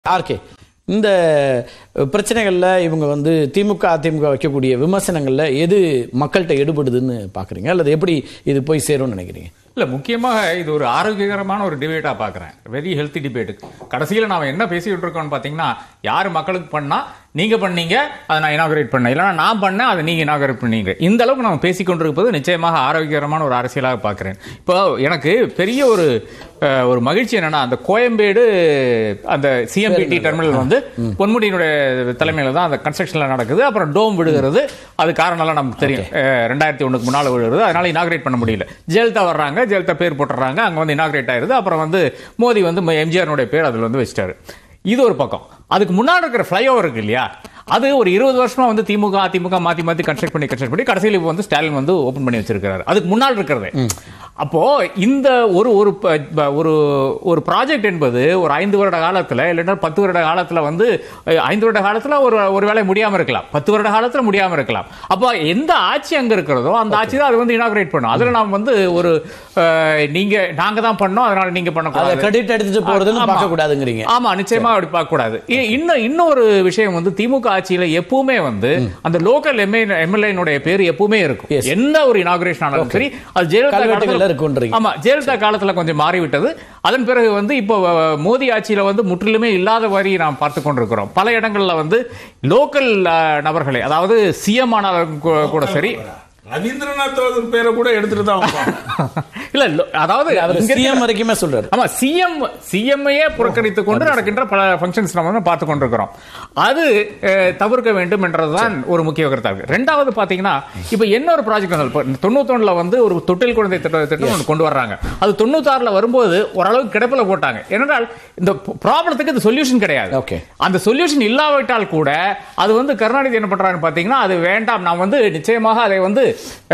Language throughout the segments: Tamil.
ஆர்கே இந்த பிரச்சனைகள்ல இவங்க வந்து திமுக அதிமுக வைக்கக்கூடிய விமர்சனங்கள்ல எது மக்கள்கிட்ட எடுபடுதுன்னு பாக்குறீங்க அல்லது எப்படி இது போய் சேரும்னு நினைக்கிறீங்க இல்ல முக்கியமாக இது ஒரு ஆரோக்கியகரமான ஒரு டிபேட்டா பாக்குறேன் வெரி ஹெல்த்தி டிபேட் கடைசியில நாம என்ன பேசிக்கிட்டு இருக்கோம்னு பாத்தீங்கன்னா யாரு மக்களுக்கு பண்ணா நீங்க பண்ணீங்க அதை நான் இனாகரேட் பண்ணேன் இல்லைன்னா நான் பண்ணேன் அதை நீங்க இனாகரேட் பண்ணீங்க இந்த அளவுக்கு நம்ம பேசிக்கொண்டிருப்பது நிச்சயமாக ஆரோக்கியகரமான ஒரு அரசியலாக பார்க்கிறேன் இப்போ எனக்கு பெரிய ஒரு அஹ், ஒரு மகிழ்ச்சி என்னன்னா அந்த கோயம்பேடு அந்த சிஎம்பிடி டெர்மினல் வந்து பொன்முடியினுடைய தலைமையில தான் அந்த கன்ஸ்ட்ரக்ஷன்ல நடக்குது அப்புறம் டோம் விடுகிறது அது காரணம்லாம் நமக்கு தெரியும் அஹ், ரெண்டாயிரத்தி ஒண்ணுக்கு முன்னால விழுகிறது அதனால இனாகரேட் பண்ண முடியல ஜெயலலிதா வர்றாங்க ஜெயலலிதா பேர் போட்டுறாங்க அங்க வந்து இனாகரேட் ஆயிருது அப்புறம் வந்து மோடி வந்து எம்ஜிஆருடைய பேர் அதுல வந்து வச்சிட்டாரு இது ஒரு பக்கம் அதுக்கு முன்னாடி இருக்கிற ஃப்ளைஓவர் இருக்கு இல்லையா அது ஒரு இருபது வருஷமா வந்து திமுக அதிமுக மாத்தி மாத்தி கன்ஸ்ட்ரக்ட் பண்ணி கன்ஸ்ட்ரக்ட் பண்ணி கடைசியில் இப்போ வந்து ஸ்டாலின் வந்து ஓபன் பண்ணி வச்சிருக்காரு அதுக்கு முன்னால் இருக்கிறது அப்போ இந்த ஒரு ஒரு ப- ப- ஒரு ஒரு ப்ராஜெக்ட் என்பது ஒரு ஐந்து வருட காலத்துல இல்லைன்னா பத்து வருட காலத்துல வந்து அஹ், ஐந்து வருட காலத்துல ஒரு ஒரு வேலை முடியாம இருக்கலாம் பத்து வருட காலத்துல முடியாம இருக்கலாம் அப்போ எந்த ஆட்சி அங்க இருக்கிறதோ அந்த ஆட்சி தான் அது வந்து இனாகிரேட் பண்ணும் அதுல நாம் வந்து ஒரு அஹ், நீங்க நாங்க தான் பண்ணோம் அதனால நீங்க அதை பண்ணக்கூடாது கிரெடிட் எடுத்துட்டு போறதுன்னு ஆமா. பார்க்க கூடாதுங்கிறீங்க ஆமா நிச்சயமா அப்படி பார்க்க கூடாது இ- இன்னும் இன்னொரு விஷயம் வந்து திமுக ஆட்சியில எப்பவுமே வந்து அந்த லோக்கல் எம்ஏ எம்எல்ஏனுடைய பேர் எப்பவுமே இருக்கும் Yes. எந்த ஒரு இனாகிரேஷன் ஆனாலும் சரி அது ஜெயலலிதா கல்வெட்டுகள்ல காலத்துல இருக்குன்றீங்க. ஆமா ஜெயலலிதா காலத்துல கொஞ்சம் மாறிவிட்டது அதன் பிறகு வந்து இப்போ அஹ், மோடி ஆட்சியில வந்து முற்றிலுமே இல்லாத வரி நாம் பார்த்து கொண்டிருக்கிறோம் பல இடங்கள்ல வந்து லோக்கல் நபர்களை அதாவது சிஎம் ஆனாலும் கூ- கூட சரி ரவீந்திரநாத் ஒரு பேரை கூட எடுத்துட்டு தான் வந்தாங்க. இல்ல லோ- அதாவது அவர் இங்க இருக்கிற- சிஎம் வரைக்குமே சொல்றாரு ஆமா சிஎம் சிஎம்ஐயே புறக்கணித்துக் கொண்டு நடக்கின்ற பல ஃபங்க்ஷன்ஸ் நம்ம வந்து பார்த்து கொண்டிருக்கிறோம் அது அஹ், தவிர்க்க வேண்டும் என்றதுதான் ஒரு முக்கிய கருத்தா இருக்கு ரெண்டாவது பாத்தீங்கன்னா இப்ப என்ன ஒரு ப்ராஜெக்ட் வந்து இப்போ தொண்ணூத்தொன்னுல வந்து ஒரு தொட்டில் குழந்தை திட்ட திட்டம் ஒன்று கொண்டு வர்றாங்க அது தொண்ணூத்தாறுல வரும்போது ஓரளவுக்கு கிடப்பில் போட்டாங்க ஏனென்றால் இந்த ப்ராப்ளத்துக்கு இது சொல்யூஷன் கிடையாது Okay. அந்த சொல்யூஷன் இல்லாவிட்டால் கூட அது வந்து கருணாநிதி என்ன பண்றாருன்னு பாத்தீங்கன்னா அது வேண்டாம் நான் வந்து நிச்சயமாக அதை வந்து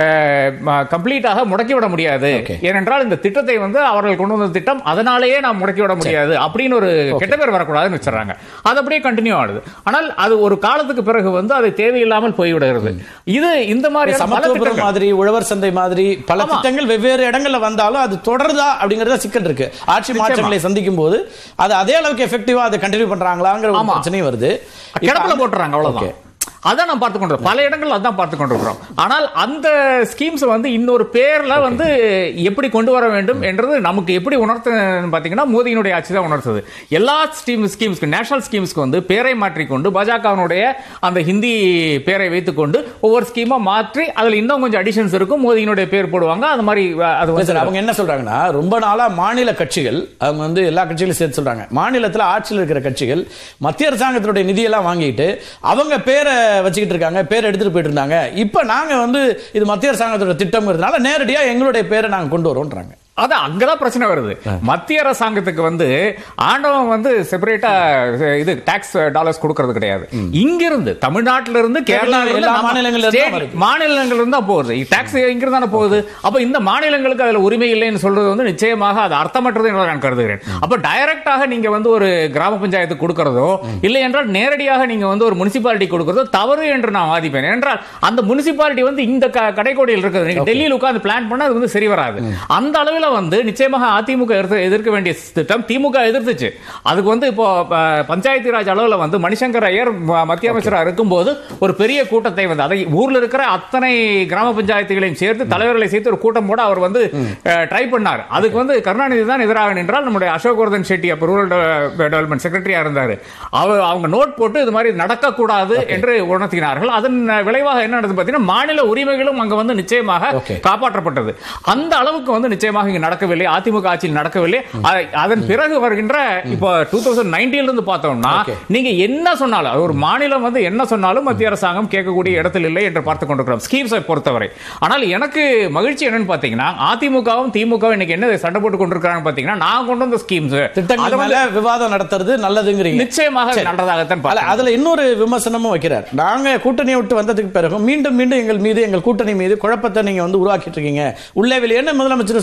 கம்ப்ளீட்டாக முடக்கி விட முடியாது Okay. ஏனென்றால் இந்த திட்டத்தை வந்து அவர்கள் கொண்டு வந்த திட்டம் அதனாலேயே நாம் முடக்கி விட முடியாது அப்படின்னு ஒரு கெட்ட பேர் வரக்கூடாதுன்னு வச்சிடறாங்க அது அப்படியே கண்டினியூ ஆகுது ஆனால் அது ஒரு காலத்துக்கு பிறகு வந்து அது தேவையில்லாமல் போய்விடுகிறது இது இந்த மாதிரி பல சமத்துவபுரம் திட்டங்கள் மாதிரி உழவர் சந்தை மாதிரி பல ஆமா. திட்டங்கள் வெவ்வேறு இடங்கள்ல வந்தாலும் அது தொடருதா அப்படிங்கறத சிக்கல் இருக்கு ஆட்சி நிச்சயமா. மாற்றங்களை சந்திக்கும் போது அது அதே அளவுக்கு எஃபெக்டிவா அதை கண்டினியூ பண்றாங்களாங்கிற ஒரு ஆமா. பிரச்சனையும் வருது இப்ப கிடப்பில் அந்த- போட்டுறாங்க Okay. அவ்வளவுதான் அதான் நான் பார்த்து கொண்டிருக்கோம் பல இடங்கள் அதான் பார்த்து கொண்டிருக்கிறோம் ஆனால் அந்த ஸ்கீம்ஸ் வந்து இன்னொரு பேர்ல வந்து எப்படி கொண்டு வர வேண்டும் என்றது நமக்கு எப்படி உணர்த்து பாத்தீங்கன்னா மோதியினுடைய ஆட்சி தான் உணர்த்தது எல்லா ஸ்கீம் ஸ்கீம்ஸ்க்கு நேஷனல் ஸ்கீம்ஸ்க்கு வந்து பேரை மாற்றிக்கொண்டு பாஜகவினுடைய அந்த ஹிந்தி பேரை வைத்துக்கொண்டு ஒவ்வொரு ஸ்கீமா மாற்றி அதுல இன்னும் கொஞ்சம் அடிஷன்ஸ் இருக்கும் மோதியினுடைய பேர் போடுவாங்க அது மாதிரி அஹ், அது இல்ல வந்து சார் அவங்க என்ன சொல்றாங்கன்னா ரொம்ப நாளா மாநில கட்சிகள் அவங்க வந்து எல்லா கட்சிகளையும் சேர்த்து சொல்றாங்க மாநிலத்துல ஆட்சியில் இருக்கிற கட்சிகள் மத்திய அரசாங்கத்தினுடைய நிதியெல்லாம் வாங்கிட்டு அவங்க பேரை வச்சுக்கிட்டு இருக்காங்க பேர் எடுத்துட்டு போயிட்டு இருந்தாங்க இப்ப நாங்க வந்து இது மத்திய அரசாங்கத்தோட திட்டம்ங்கிறதுனால நேரடியா எங்களுடைய பேரை நாங்க கொண்டு வரோம்ன்றாங்க அதான் அங்கதான் பிரச்சனை வருது மத்திய அரசாங்கத்துக்கு வந்து ஆண்டவன் வந்து செப்பரேட்டா இது டாக்ஸ் டாலர்ஸ் கொடுக்கறது கிடையாது இங்கிருந்து தமிழ்நாட்டில இருந்து கேரளா எல்லா மாநிலங்கள்ல இருந்தா வருது. மாநிலங்கள் இருந்தா போகுது டாக்ஸ் இங்கிருந்து தானே போகுது அப்ப இந்த மாநிலங்களுக்கு அதுல உரிமை இல்லைன்னு சொல்றது வந்து நிச்சயமாக அது அர்த்தமற்றது என்று நான் கருதுகிறேன் அப்ப டைரக்டாக நீங்க வந்து ஒரு கிராம பஞ்சாயத்து கொடுக்கறதோ இல்லை என்றால் நேரடியாக நீங்க வந்து ஒரு முனிசிபாலிட்டி கொடுக்கறதோ தவறு என்று நான் வாதிப்பேன் என்றால் அந்த முனிசிபாலிட்டி வந்து இந்த க- கடைக்கோடியில் இருக்குது நீங்க டெல்லியில் உட்கார்ந்து பிளான் பண்ணா அது வந்து சரி வராது அந்த அளவில் வந்து நிச்சயமாக அதிமுக எதிர்த்து- எதிர்க்க வேண்டிய திட்டம் திமுக எதிர்த்துச்சு அதுக்கு வந்து இப்போ அஹ், பஞ்சாயத்து ராஜ் அளவில் வந்து மணிசங்கர் ஐயர் ம- மத்திய அமைச்சராக இருக்கும்போது ஒரு பெரிய கூட்டத்தை வந்து அதை ஊர்ல இருக்கிற அத்தனை கிராம பஞ்சாயத்துகளையும் சேர்த்து தலைவர்களை சேர்த்து ஒரு கூட்டம் போட அவர் வந்து ட்ரை பண்ணார் அதுக்கு வந்து கருணாநிதி தான் எதிராக நின்றால் நம்முடைய அசோக் வர்தன் ஷெட்டி அப்போ ரூரல் டெவலப்மெண்ட் செக்ரட்டரியா இருந்தார் அவர் அவங்க நோட் போட்டு இது மாதிரி நடக்கக்கூடாது என்று உணர்த்தினார்கள் அதன் விளைவாக என்ன நடந்தது பார்த்தீங்கன்னா மாநில உரிமைகளும் அங்க வந்து நிச்சயமாக Okay. காப்பாற்றப்பட்டது அந்த அளவுக்கு வந்து நிச்சயமாக இங்க நடக்கவில்லை அதிமுக ஆட்சியில் நடக்கவில்லை அ- அதன் பிறகு வருகின்ற இப்போ டூ தௌசண்ட் நைன்டீன்ல இருந்து பார்த்தோம்னா Okay. நீங்க என்ன சொன்னாலும் அது ஒரு மாநிலம் வந்து என்ன சொன்னாலும் மத்திய அரசாங்கம் கேட்கக்கூடிய இடத்தில் இல்லை என்று பார்த்து கொண்டிருக்கிறோம் ஸ்கீம்ஸை பொறுத்தவரை ஆனால் எனக்கு மகிழ்ச்சி என்னன்னு பாத்தீங்கன்னா அதிமுகவும் திமுகவும் இன்னைக்கு என்ன சண்டை போட்டு கொண்டிருக்கிறாங்க பாத்தீங்கன்னா நான் கொண்டு வந்த ஸ்கீம்ஸ் திட்டங்கள் மேல விவாதம் நடத்துறது நல்லதுங்கிறீங்க நிச்சயமாக சரி. நல்லதாகத்தான் அல்ல, பார்க்கிறேன். அதுல இன்னொரு விமர்சனமும் வைக்கிறார் நாங்க கூட்டணியை விட்டு வந்ததுக்கு பிறகு மீண்டும் மீண்டும் எங்கள் மீது எங்கள் கூட்டணி மீது குழப்பத்தை நீங்க வந்து உருவாக்கிட்டு இருக்கீங்க உள்ளே வெளியேன்னு முதலமைச்சர் சொல்றாரு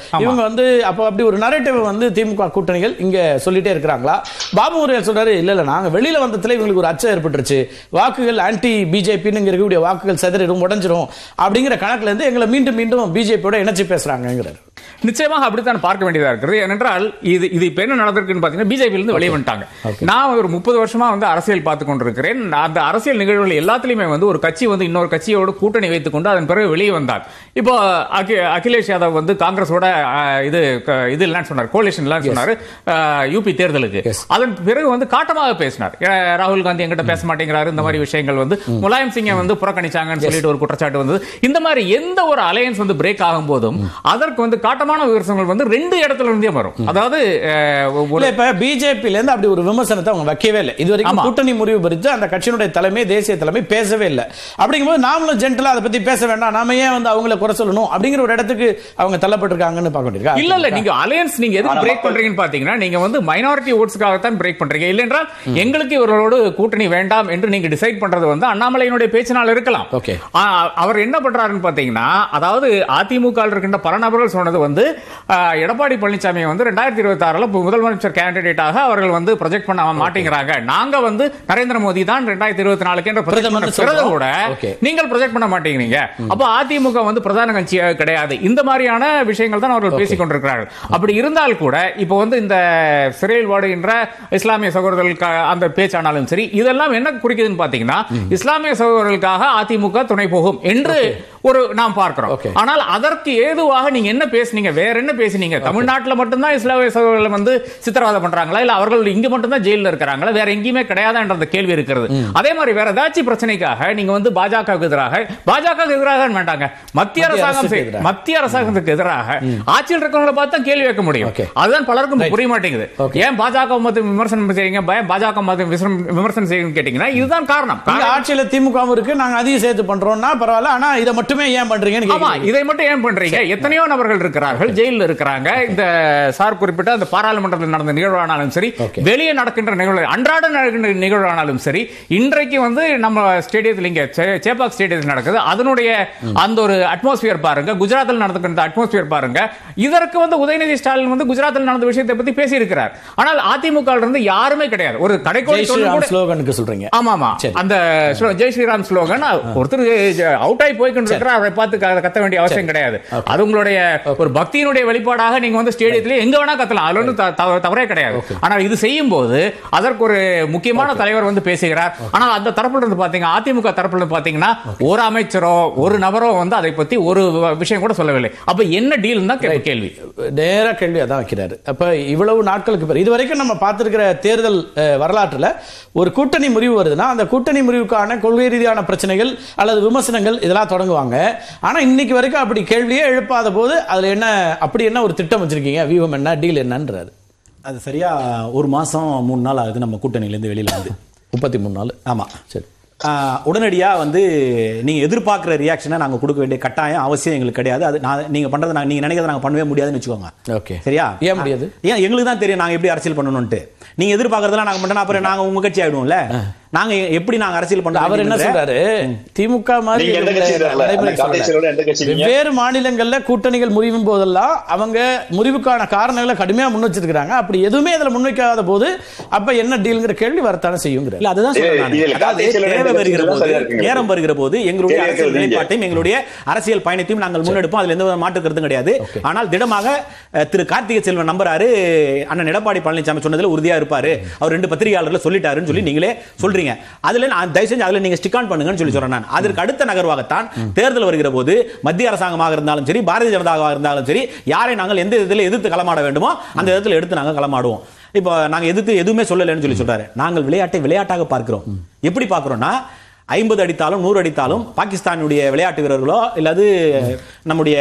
இவங்க வந்து அப்போ அப்படி ஒரு நரேட்டிவ் வந்து திமுக கூட்டணிகள் இங்க சொல்லிட்டே இருக்கிறாங்களா பாபு முருகன் சொல்றாரு இல்ல இல்ல நாங்க வெளியில வந்ததுல இவங்களுக்கு ஒரு அச்சம் ஏற்பட்டுருச்சு வாக்குகள் ஆன்டி பிஜேபின்னு இங்க இருக்கக்கூடிய வாக்குகள் செதறிடும் உடஞ்சிரும் அப்படிங்கிற கணக்குல இருந்து எங்களை மீண்டும் மீண்டும் பிஜேபியோட இணைச்சு பேசுறாங்கிறாரு நிச்சயமாக அப்படித்தான் பார்க்க வேண்டியதா இருக்கிறது ஏனென்றால் இது இது இப்ப என்ன நடந்திருக்குன்னு பாத்தீங்கன்னா பிஜேபி இருந்து வெளியே வந்துட்டாங்க நான் ஒரு முப்பது வருஷமா வந்து அரசியல் பார்த்து கொண்டிருக்கிறேன் அந்த அரசியல் நிகழ்வுகள் எல்லாத்துலயுமே வந்து ஒரு கட்சி வந்து இன்னொரு கட்சியோடு கூட்டணி வைத்துக் கொண்டு அதன் பிறகு வெளியே வந்தார் இப்போ அகி- அகிலேஷ் யாதவ் வந்து காங்கிரஸோட அஹ், இது க- இது எல்லாம் சொன்னார் கோலிஷன் எல்லாம் சொன்னாரு அஹ், யூபி தேர்தலுக்கு அதன் பிறகு வந்து காட்டமாக பேசினார் அஹ், ராகுல் காந்தி எங்கிட்ட பேச மாட்டேங்கிறாரு இந்த மாதிரி விஷயங்கள் வந்து முலாயம் சிங்கை வந்து புறக்கணிச்சாங்கன்னு சொல்லிட்டு ஒரு குற்றச்சாட்டு வந்தது இந்த மாதிரி எந்த ஒரு அலையன்ஸ் வந்து பிரேக் ஆகும் போதும் அதற்கு வந்து காட்டமான விமர்சனங்கள் வந்து ரெண்டு இடத்துல இருந்தே வரும் அதாவது அஹ், ஒரு- இல்ல இப்ப பிஜேபில இருந்து அப்படி ஒரு விமர்சனத்தை அவங்க வைக்கவே இல்லை இது வரைக்கும் ஆமா. கூட்டணி முறிவு குறித்து அந்த கட்சியினுடைய தலைமை தேசிய தலைமை பேசவே இல்லை அப்படிங்கும்போது நாமளும் ஜென்டலா அதை பத்தி பேச வேண்டாம் நாம ஏன் வந்து அவங்கள குறை சொல்லணும் அப்படிங்கிற ஒரு இடத்துக்கு அவங்க தள்ளப்பட்டிருக்காங்கன்னு பார்க்க வேண்டியிருக்கா இல்ல இல்ல நீங்க அலையன்ஸ் நீங்க எதுக்கு பிரேக் பண்றீங்கன்னு பாத்தீங்கன்னா நீங்க வந்து மைனாரிட்டி ஓட்ஸ்க்காகத்தான் பிரேக் பண்றீங்க இல்லைன்றால் எங்களுக்கு இவர்களோடு கூட்டணி வேண்டாம் என்று நீங்க டிசைட் பண்றது வந்து அண்ணாமலையினுடைய பேச்சினால் இருக்கலாம் Okay. ஆ, அவர் என்ன பண்றாருன்னு பாத்தீங்கன்னா அதாவது அதிமுக ல இருக்கின்ற பல நபர்கள் சொன்னது வந்து ஆ, எடப்பாடி பழனிசாமி வந்து ரெண்டாயிரத்தி இருபத்தி ஆறுல முதலமைச்சர் கேண்டிடேட்டாக அவர்கள் வந்து ப்ரொஜெக்ட் பண்ண மாட்டேங்கிறாங்க நாங்க வந்து நரேந்திர மோடி தான் ரெண்டாயிரத்தி இருபத்தி நாலுக்கு என்ற project பிரதமர்னு பண்ண பிறகு சொல்றோம். கூட Okay. நீங்கள் ப்ரொஜெக்ட் பண்ண மாட்டேங்கிறீங்க அப்ப அதிமுக வந்து பிரதான கட்சியாக கிடையாது இந்த மாதிரியான விஷயங்கள் தான் அவர்கள் பேசிக் கொண்டிருக்கிறார்கள் அப்படி இருந்தால் கூட இப்போ வந்து இந்த சிறையில் வாடுகின்ற இஸ்லாமிய சகோதரர்களுக்கு அந்த பேச்சானாலும் சரி இதெல்லாம் என்ன குறிக்குதுன்னு பாத்தீங்கன்னா இஸ்லாமிய சகோதரர்களுக்காக அதிமுக துணை போகும் என்று ஒரு நாம் பார்க்கிறோம் Okay. ஆனால் அதற்கு ஏதுவாக நீங்க என்ன பேசுனீங்க வேற என்ன பேசுனீங்க தமிழ்நாட்டுல மட்டும்தான் இஸ்லாமிய சகோதரர்கள் வந்து சித்திரவதை பண்றாங்களா இல்ல அவர்கள் இங்க மட்டும்தான் ஜெயில இருக்கிறாங்களா வேற எங்கேயுமே கிடையாதான்ற அந்த கேள்வி இருக்கிறது அதே மாதிரி வேற ஏதாச்சும் பிரச்சனைக்காக நீங்க வந்து பாஜகவுக்கு எதிராக பாஜக எதிராக தான் வேண்டாங்க மத்திய மத்திய அரசாங்கம் அரசுக்கு செய்- எதிராக. மத்திய அரசாங்கத்துக்கு எதிராக ஆட்சியில் இருக்கிறவங்கள பார்த்து தான் கேள்வி வைக்க முடியும் Okay. அதுதான் பலருக்கும் Right. புரிய மாட்டேங்குது Okay. ஏன் பாஜக மத விமர்சனம் செய்றீங்க பயம் பாஜக மத விமர்சனம் செய்யுங்க கேட்டீங்கன்னா இதுதான் காரணம் இங்க ஆட்சியில திமுகவும் இருக்கு நாங்க அதையும் சேர்த்து பண்றோம்னா பரவாயில்ல ஆனா இதை மட்டுமே ஏன் பண்றீங்கன்னு ஆமா கேக்குறீங்க. இதை மட்டும் ஏன் பண்றீங்க எத்தனையோ நபர்கள் இருக்கிறார்கள் ஜெயிலில் இருக்கிறாங்க இந்த சார் குறிப்பிட்ட அந்த பாராளுமன்றத்தில் நடந்த நிகழ்வானாலும் சரி Okay. வெளியே நடக்கின்ற நிகழ்வு அன்றாட நடக்கின்ற நிகழ்வானாலும் சரி இன்றைக்கு வந்து நம்ம ஸ்டேடியத்தில் இங்க சே- சேப்பாக் ஸ்டேடியத்தில் நடக்குது அதனுடைய அந்த ஒரு அட்மாஸ்பியர் பாருங்க குஜராத்தில் நடக்கின்ற அட்மாஸ்பியர் பாருங்க இதற்கு வந்து உதயநிதி ஸ்டாலின் வந்து குஜராத்தில் நடந்த விஷயத்தை பத்தி பேசியிருக்கிறார் ஆனால் அதிமுக ல இருந்து யாருமே கிடையாது ஒரு கடைக்கோடி ஜெய் தொண்டன் ஸ்ரீராம் கூட ஸ்லோகனுக்கு சொல்றீங்க ஆமா ஆமா சரி. அந்த ஸ்லோ- ஜெய் ஸ்ரீராம் ஸ்லோகன் ஒருத்தர் அவுட் ஆகி போய்கிட்டு இருக்கிறார் அவரை பார்த்து க- கத்த வேண்டிய அவசியம் கிடையாது அது உங்களுடைய ஒரு பக்தியினுடைய வெளிப்பாடாக நீங்க வந்து ஸ்டேடியத்திலே எங்க வேணா கத்தலாம் அதுல ஒன்றும் த- த- தவறே கிடையாது ஆனால் இது செய்யும் போது அதற்கு ஒரு முக்கியமான தலைவர் வந்து பேசுகிறார் ஆனால் அந்த தரப்புல இருந்து பாத்தீங்க அதிமுக தரப்புல இருந்து பாத்தீங்கன்னா ஒரு அமைச்சரோ ஒரு நபரோ வந்து அதை பத்தி ஒரு வ- விஷயம் கூட சொல்லவில்லை அப்ப என்ன டீல் தான் கே- கேள்வி நேரா கேள்வி அதான் வைக்கிறாரு அப்ப இவ்வளவு நாட்களுக்கு பிறகு இதுவரைக்கும் நம்ம பார்த்திருக்கிற தேர்தல் அஹ், வரலாற்றுல ஒரு கூட்டணி முறிவு வருதுன்னா அந்த கூட்டணி முறிவுக்கான கொள்கை ரீதியான பிரச்சனைகள் அல்லது விமர்சனங்கள் இதெல்லாம் தொடங்குவாங்க ஆனா இன்னைக்கு வரைக்கும் அப்படி கேள்வியே எழுப்பாத போது அதுல என்ன அப்படி என்ன ஒரு திட்டம் வச்சிருக்கீங்க வியூகம் என்ன டீல் என்னன்றாரு அது சரியா ஒரு மாசம் மூணு நாள் ஆகுது நம்ம கூட்டணியிலேருந்து வெளியில வந்து முப்பத்தி மூணு நாள் ஆமா சரி ஆஹ் உடனடியா வந்து நீங்க எதிர்பார்க்குற ரியாக்ஷனை நாங்க கொடுக்க வேண்டிய கட்டாயம் அவசியம் எங்களுக்கு கிடையாது அது நான் நீங்க பண்றதை நாங்க நீங்க நினைக்கிறத நாங்க பண்ணவே முடியாதுன்னு வச்சுக்கோங்க ஓகே சரியா ஏன் முடியாது? ஏன் எங்களுக்கு தான் தெரியும் நாங்க எப்படி அரசியல் பண்ணணும்ட்டு நீங்க எதிர்பார்க்கறதெல்லாம் நாங்க பண்ணா அப்புறம் நாங்க உங்க கட்சி ஆயிடுவோம்ல நாங்க எப்படி நாங்க அரசியல் பண்ண அவர் என்ன சொல்றாரு திமுக மாதிரி நீங்க எந்த இருக்கிற கட்சி இருக்கல? நடைமுறை அந்த காங்கிரஸோட எந்த கட்சி சொல்லல. நீங்க? வெவ்வேறு மாநிலங்கள்ல கூட்டணிகள் முறிவும் போதெல்லாம் அவங்க முறிவுக்கான காரணங்களை கடுமையா முன் வச்சிருக்காங்க அப்படி எதுவுமே இதுல முன்வைக்காத போது அப்ப என்ன டீல்ங்கிற கேள்வி வரத்தானே செய்யுங்கிற இல்ல அதுதான் சொல்றேன் நானு. இல்ல, இல்ல, அதாவது கார்த்திக் தேவை சொல்றது வருகிற போது சரியா இருக்குங்க. நேரம் வருகிற போது எங்களுடைய கேள்வி அரசியல் கேட்கறது நிலைப்பாட்டையும் எங்களுடைய அரசியல் பயணத்தையும் நாங்கள் முன்னெடுப்போம் அதுல எந்த வித மாற்று கருத்தும் கிடையாது ஆனால் திடமாக அஹ், திரு கார்த்திகை செல்வன் நம்புறாரு அண்ணன் எடப்பாடி பழனிசாமி சொன்னதுல உறுதியா இருப்பாரு அவர் ரெண்டு பத்திரிகையாளர்கள் சொல்லிட்டாருன்னு சொல்லி நீங்களே சொல்றீங்க அதுல நான் தயவு செஞ்சு அதுல நீங்க ஸ்டிக் ஆன் பண்ணுங்கன்னு சொல்லி சொல்றேன் நான் அதற்கு அடுத்த நகர்வாகத்தான் தேர்தல் வருகிற போது மத்திய அரசாங்கமாக இருந்தாலும் சரி பாரதிய ஜனதாவாக இருந்தாலும் சரி யாரை நாங்கள் எந்த விதத்தில் எதிர்த்து களமாட வேண்டுமோ அந்த விதத்தில் எடுத்து நாங்கள் களமாடுவோம் இப்போ நாங்க எதிர்த்து எதுவுமே சொல்லலைன்னு சொல்லி சொல்றாரு நாங்கள் விளையாட்டை விளையாட்டாக பார்க்கிறோம் எப்படி பார்க்கிறோம்னா ஐம்பது அடித்தாலும் நூறு அடித்தாலும் பாகிஸ்தானுடைய விளையாட்டு வீரர்களோ இல்லது நம்முடைய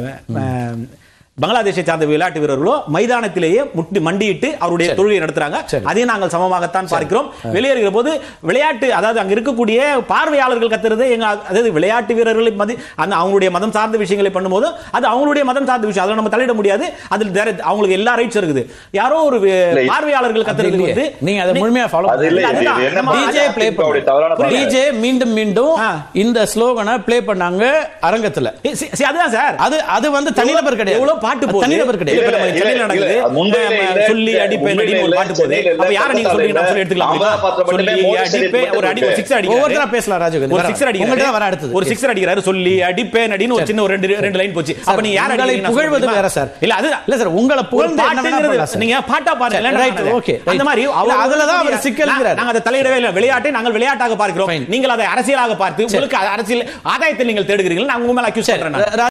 அஹ், பங்களாதேஷை சார்ந்த விளையாட்டு வீரர்களோ மைதானத்திலேயே முட்டி மண்டியிட்டு அவருடைய தொழிலை நடத்துறாங்க சரி. அதையும் நாங்கள் சமமாகத்தான் பார்க்கிறோம் வெளியேறுகிற போது விளையாட்டு அதாவது அங்க இருக்கக்கூடிய பார்வையாளர்கள் கத்துறது எங்க அதாவது விளையாட்டு வீரர்களை மதி அந்த அவங்களுடைய மதம் சார்ந்த விஷயங்களை பண்ணும்போது அது அவங்களுடைய மதம் சார்ந்த விஷயம் அதில் நம்ம தலையிட முடியாது அதில் there- அவங்களுக்கு எல்லா ரைட்ஸ் இருக்குது யாரோ ஒரு வி- இல்லை. பார்வையாளர்கள் அப்படி கத்துறது இல்லையே. வந்து நீங்க அதை முழுமையா ஃபாலோ அது இல்லை, இது- இது என்ன டிஜே ப்ளே அப்படி தவறான பார்வை. டிஜே மீண்டும் மீண்டும் ஆ. இந்த ஸ்லோகனை ப்ளே பண்ணாங்க அரங்கத்துல ஏ, சி- சி, அதுதான் சார் அது அது வந்து தனிநபர் கிடையாது எவ்வளவு பாட்டு போகுது தனிநபர் கிடையாது. இல்ல, இல்ல, இல்ல, சென்னையில இல்ல, நடக்குது இல்ல, மும்பையில அஹ், இல்ல, சொல்லி அடிப்பேன் மும்பையில அடின்னு ஒரு இல்ல, பாட்டு போகுது சென்னையில அப்ப இல்ல, யாரை நீங்க சொல்றீங்க நான் சொல்லி எடுத்துக்கலாம் அகமதாபாத்ல சொல்லி மட்டுமே மோடி அடிப்பேன் ஸ்டேடியம் ஒரு அடி ஒரு சிக்ஸ் ஒவ்வொருத்தரா அடிக்கிறாரு பேசலாம் ராஜு ஒரு சிக்ஸர் உங்கள்ட்ட தான் வர அடிக்கிறாரு அடுத்தது ஒரு சிக்ஸர் அடிக்கிறாரு சொல்லி அடிப்பேன் அடின்னு ஒரு சின்ன ஒரு ரெண்டு ரெண்டு லைன் போச்சு அப்ப நீ யார் உங்களை அடிக்கிறீங்கன்னு புகழ்வது சொல்ல வேற முடியுமா? சார் இல்ல அது இல்ல சார் உங்களை ஒரு புகழ்ந்து என்ன வேணா பாட்டுங்கிறது பண்ணலாம் சார். நீங்க பாட்டா பாருங்க சரி, இல்ல, right, நான் okay, அந்த right. மாதிரி இல்ல, அவர் அதுலதான் அவர் நாங்க- சிக்கல்ங்கிறார். நாங்க அதை தலையிடவே இல்லை விளையாட்டை நாங்கள் விளையாட்டாக பார்க்கிறோம் Fine. நீங்கள் அதை அரசியலாக பார்த்து உங்களுக்கு அரசியல் ஆதாயத்தை நீங்கள் தேடுகிறீர்கள் நான் உங்க மேல அக்யூஸ் பண்றேன் நான். ரா-